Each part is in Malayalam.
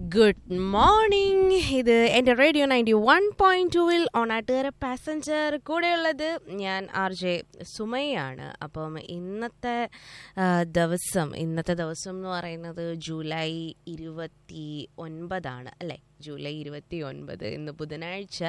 ഗുഡ് മോർണിംഗ് ഇത് എൻ്റെ റേഡിയോ നയൻറ്റി വൺ പോയിന്റ് ടുവിൽ ഓണാട്ടുകര പാസഞ്ചർ കൂടെയുള്ളത് ഞാൻ ആർ ജെ സുമയാണ് അപ്പം ഇന്നത്തെ ആ, ദിവസം ഇന്നത്തെ ദിവസം എന്ന് പറയുന്നത് ജൂലൈ ഇരുപത്തി ഒൻപതാണ് അല്ലേ ജൂലൈ ഇരുപത്തി ഒൻപത് ഇന്ന് ബുധനാഴ്ച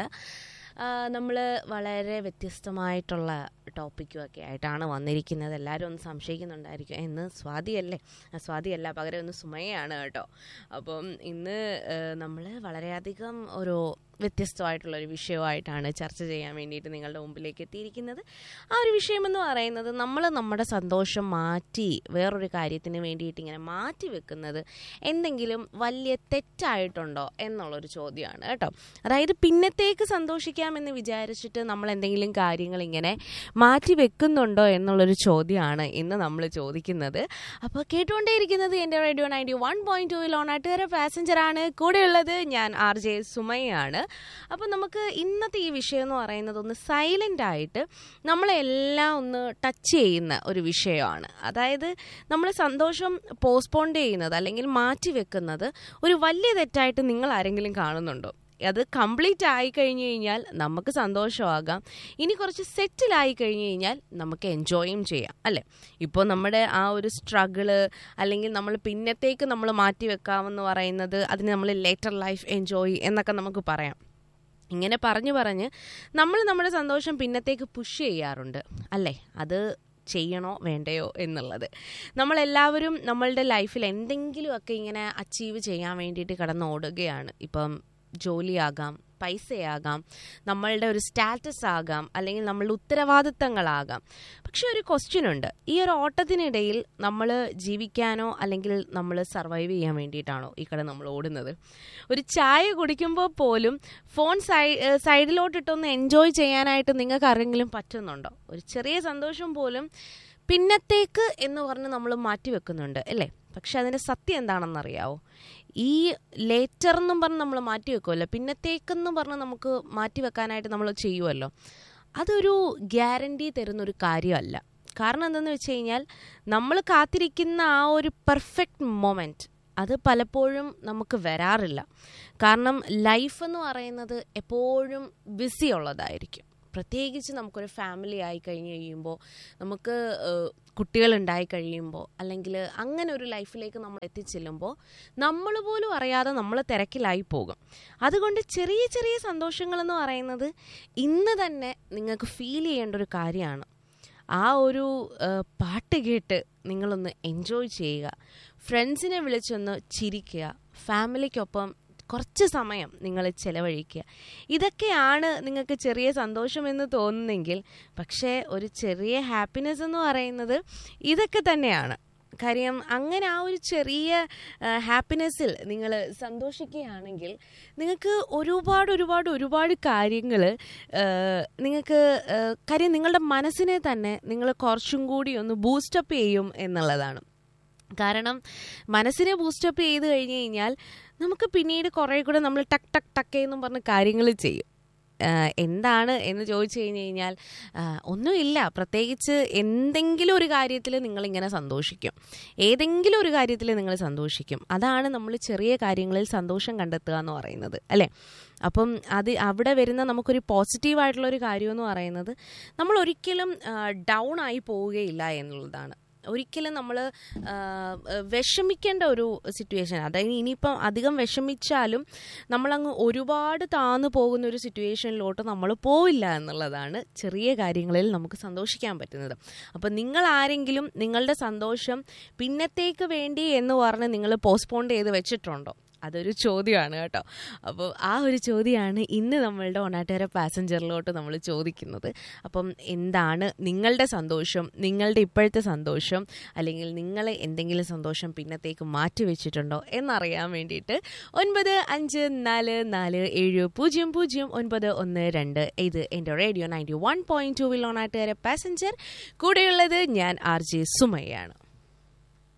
നമ്മൾ വളരെ വ്യത്യസ്തമായിട്ടുള്ള ടോപ്പിക്കും ഒക്കെ ആയിട്ടാണ് വന്നിരിക്കുന്നത് എല്ലാവരും ഒന്ന് സംശയിക്കുന്നുണ്ടായിരിക്കും ഇന്ന് സ്വാതിയല്ലേ ആ, സ്വാതിയല്ല പകരം ഒന്ന് സുമയാണ് കേട്ടോ അപ്പം ഇന്ന് നമ്മൾ വളരെയധികം ഒരു വ്യത്യസ്തമായിട്ടുള്ള ഒരു വിഷയമായിട്ടാണ് ചർച്ച ചെയ്യാൻ വേണ്ടിയിട്ട് നിങ്ങളുടെ മുമ്പിലേക്ക് എത്തിയിരിക്കുന്നത് ആ ഒരു വിഷയം എന്ന് പറയുന്നത് നമ്മൾ നമ്മുടെ സന്തോഷം മാറ്റി വേറൊരു കാര്യത്തിന് വേണ്ടിയിട്ട് ഇങ്ങനെ മാറ്റി വെക്കുന്നത് എന്തെങ്കിലും വലിയ തെറ്റായിട്ടുണ്ടോ എന്നുള്ളൊരു ചോദ്യമാണ് കേട്ടോ അതായത് പിന്നത്തേക്ക് സന്തോഷിക്കാമെന്ന് വിചാരിച്ചിട്ട് നമ്മൾ എന്തെങ്കിലും കാര്യങ്ങൾ ഇങ്ങനെ മാറ്റി വെക്കുന്നുണ്ടോ എന്നുള്ളൊരു ചോദ്യമാണ് ഇന്ന് നമ്മൾ ചോദിക്കുന്നത് അപ്പോൾ കേട്ടുകൊണ്ടേയിരിക്കുന്നത് എൻ്റെ റേഡിയോ നയൻറ്റി വൺ പോയിന്റ് ടൂവിൽ ഓണാട്ടുകാര പാസഞ്ചറാണ് കൂടെയുള്ളത് ഞാൻ ആർ ജെ സുമയാണ് അപ്പോൾ നമുക്ക് ഇന്നത്തെ ഈ വിഷയം എന്ന് പറയുന്നത് ഒന്ന് സൈലൻ്റ് ആയിട്ട് നമ്മളെല്ലാം ഒന്ന് ടച്ച് ചെയ്യുന്ന ഒരു വിഷയമാണ് അതായത് നമ്മൾ സന്തോഷം പോസ്റ്റ്പോണ്ട് ചെയ്യുന്നത് അല്ലെങ്കിൽ മാറ്റി വെക്കുന്നത് ഒരു വലിയ തെറ്റായിട്ട് നിങ്ങൾ ആരെങ്കിലും കാണുന്നുണ്ടോ അത് കംപ്ലീറ്റ് ആയി കഴിഞ്ഞു കഴിഞ്ഞാൽ നമുക്ക് സന്തോഷമാകാം ഇനി കുറച്ച് സെറ്റിലായി കഴിഞ്ഞു കഴിഞ്ഞാൽ നമുക്ക് എൻജോയും ചെയ്യാം അല്ലേ ഇപ്പോൾ നമ്മുടെ ആ ഒരു സ്ട്രഗിള് അല്ലെങ്കിൽ നമ്മൾ പിന്നത്തേക്ക് നമ്മൾ മാറ്റി വെക്കാമെന്ന് പറയുന്നത് അതിന് നമ്മൾ ലേറ്റർ ലൈഫ് എൻജോയ് എന്നൊക്കെ നമുക്ക് പറയാം ഇങ്ങനെ പറഞ്ഞു പറഞ്ഞ് നമ്മൾ നമ്മുടെ സന്തോഷം പിന്നത്തേക്ക് പുഷ് ചെയ്യാറുണ്ട് അല്ലേ അത് ചെയ്യണോ വേണ്ടയോ എന്നുള്ളത് നമ്മളെല്ലാവരും നമ്മളുടെ ലൈഫിൽ എന്തെങ്കിലുമൊക്കെ ഇങ്ങനെ അച്ചീവ് ചെയ്യാൻ വേണ്ടിയിട്ട് കടന്ന് ഓടുകയാണ് ഇപ്പം ജോലിയാകാം പൈസയാകാം നമ്മളുടെ ഒരു സ്റ്റാറ്റസ് ആകാം അല്ലെങ്കിൽ നമ്മളുടെ ഉത്തരവാദിത്തങ്ങളാകാം പക്ഷെ ഒരു ക്വസ്റ്റ്യൻ ഉണ്ട് ഈ ഒരു ഓട്ടത്തിനിടയിൽ നമ്മൾ ജീവിക്കാനോ അല്ലെങ്കിൽ നമ്മൾ സർവൈവ് ചെയ്യാൻ വേണ്ടിയിട്ടാണോ ഈ കട നമ്മൾ ഓടുന്നത് ഒരു ചായ കുടിക്കുമ്പോൾ പോലും ഫോൺ സൈ സൈഡിലോട്ടിട്ടൊന്ന് എൻജോയ് ചെയ്യാനായിട്ട് നിങ്ങൾക്ക് ആരെങ്കിലും പറ്റുന്നുണ്ടോ ഒരു ചെറിയ സന്തോഷം പോലും പിന്നത്തേക്ക് എന്ന് പറഞ്ഞ് നമ്മൾ മാറ്റി വെക്കുന്നുണ്ട് അല്ലേ പക്ഷെ അതിൻ്റെ സത്യം എന്താണെന്നറിയാവോ ഈ ലേറ്റർ എന്നും പറഞ്ഞ് നമ്മൾ മാറ്റി വെക്കുമല്ലോ പിന്നത്തേക്കെന്നും പറഞ്ഞ് നമുക്ക് മാറ്റി വെക്കാനായിട്ട് നമ്മൾ ചെയ്യുമല്ലോ അതൊരു ഗ്യാരണ്ടി തരുന്നൊരു കാര്യമല്ല കാരണം എന്തെന്ന് വെച്ച് കഴിഞ്ഞാൽ നമ്മൾ കാത്തിരിക്കുന്ന ആ ഒരു പെർഫെക്റ്റ് മൊമെൻറ്റ് അത് പലപ്പോഴും നമുക്ക് വരാറില്ല കാരണം ലൈഫ് എന്ന് പറയുന്നത് എപ്പോഴും ബിസി ഉള്ളതായിരിക്കും പ്രത്യേകിച്ച് നമുക്കൊരു ഫാമിലി ആയി കഴിഞ്ഞ് കഴിയുമ്പോൾ നമുക്ക് ഏഹ്, കുട്ടികളുണ്ടായി കഴിയുമ്പോൾ അല്ലെങ്കിൽ അങ്ങനെ ഒരു ലൈഫിലേക്ക് നമ്മൾ എത്തിച്ചെല്ലുമ്പോൾ നമ്മൾ പോലും അറിയാതെ നമ്മൾ തിരക്കിലായി പോകും അതുകൊണ്ട് ചെറിയ ചെറിയ സന്തോഷങ്ങളെന്ന് പറയുന്നത് ഇന്ന് തന്നെ നിങ്ങൾക്ക് ഫീൽ ചെയ്യേണ്ട ഒരു കാര്യമാണ് ആ ഒരു ഏഹ്, പാട്ട് കേട്ട് നിങ്ങളൊന്ന് എൻജോയ് ചെയ്യുക ഫ്രണ്ട്സിനെ വിളിച്ചൊന്ന് ചിരിക്കുക ഫാമിലിക്കൊപ്പം കുറച്ച് സമയം നിങ്ങൾ ചിലവഴിക്കുക ഇതൊക്കെയാണ് നിങ്ങൾക്ക് ചെറിയ സന്തോഷമെന്ന് തോന്നുന്നെങ്കിൽ പക്ഷേ ഒരു ചെറിയ ഹാപ്പിനെസ് എന്ന് പറയുന്നത് ഇതൊക്കെ തന്നെയാണ് കാര്യം അങ്ങനെ ആ ഒരു ചെറിയ ഹാപ്പിനെസ്സിൽ നിങ്ങൾ സന്തോഷിക്കുകയാണെങ്കിൽ നിങ്ങൾക്ക് ഒരുപാട് ഒരുപാട് ഒരുപാട് കാര്യങ്ങൾ നിങ്ങൾക്ക് ആ, കാര്യം നിങ്ങളുടെ മനസ്സിനെ തന്നെ നിങ്ങൾ കുറച്ചും കൂടി ഒന്ന് ബൂസ്റ്റപ്പ് ചെയ്യും എന്നുള്ളതാണ് കാരണം മനസ്സിനെ ബൂസ്റ്റപ്പ് ചെയ്ത് കഴിഞ്ഞ് കഴിഞ്ഞാൽ നമുക്ക് പിന്നീട് കുറേ കൂടെ നമ്മൾ ടക്ക് ടക്ക് ടക്ക് എന്നും പറഞ്ഞ് കാര്യങ്ങൾ ചെയ്യും ആഹ് എന്താണ് എന്ന് ചോദിച്ചു കഴിഞ്ഞ് കഴിഞ്ഞാൽ ആഹ് ഒന്നുമില്ല പ്രത്യേകിച്ച് എന്തെങ്കിലും ഒരു കാര്യത്തിൽ നിങ്ങളിങ്ങനെ സന്തോഷിക്കും ഏതെങ്കിലും ഒരു കാര്യത്തിൽ നിങ്ങൾ സന്തോഷിക്കും അതാണ് നമ്മൾ ചെറിയ കാര്യങ്ങളിൽ സന്തോഷം കണ്ടെത്തുക എന്ന് പറയുന്നത് അല്ലേ അപ്പം അത് അവിടെ വരുന്ന നമുക്കൊരു പോസിറ്റീവായിട്ടുള്ള ഒരു കാര്യം എന്ന് പറയുന്നത് നമ്മൾ ഒരിക്കലും ഡൗൺ ആയി പോവുകയില്ല എന്നുള്ളതാണ് ഒരിക്കലും നമ്മൾ വിഷമിക്കേണ്ട ഒരു സിറ്റുവേഷൻ അതായത് ഇനിയിപ്പം അധികം വിഷമിച്ചാലും നമ്മളങ്ങ് ഒരുപാട് താന്നു പോകുന്ന ഒരു സിറ്റുവേഷനിലോട്ട് നമ്മൾ പോവില്ല എന്നുള്ളതാണ് ചെറിയ കാര്യങ്ങളിൽ നമുക്ക് സന്തോഷിക്കാൻ പറ്റുന്നത് അപ്പം നിങ്ങൾ ആരെങ്കിലും നിങ്ങളുടെ സന്തോഷം പിന്നത്തേക്ക് വേണ്ടി എന്ന് പറഞ്ഞ് നിങ്ങൾ പോസ്റ്റ്പോണ്ട് ചെയ്ത് വെച്ചിട്ടുണ്ടോ അതൊരു ചോദ്യമാണ് കേട്ടോ അപ്പോൾ ആ ഒരു ചോദ്യമാണ് ഇന്ന് നമ്മളുടെ ഒണാട്ടുകര പാസഞ്ചറിലോട്ട് നമ്മൾ ചോദിക്കുന്നത് അപ്പം എന്താണ് നിങ്ങളുടെ സന്തോഷം നിങ്ങളുടെ ഇപ്പോഴത്തെ സന്തോഷം അല്ലെങ്കിൽ നിങ്ങൾ എന്തെങ്കിലും സന്തോഷം പിന്നത്തേക്ക് മാറ്റി വെച്ചിട്ടുണ്ടോ എന്നറിയാൻ വേണ്ടിയിട്ട് ഒൻപത് അഞ്ച് നാല് നാല് ഏഴ് പൂജ്യം പൂജ്യം ഒൻപത് ഒന്ന് രണ്ട് ഇത് എൻ്റെ റേഡിയോ നയൻറ്റി വൺ പോയിൻറ്റ് ടൂവിൽ ഓണാട്ടുകര പാസഞ്ചർ കൂടെയുള്ളത് ഞാൻ ആർ ജെ സുമയാണ്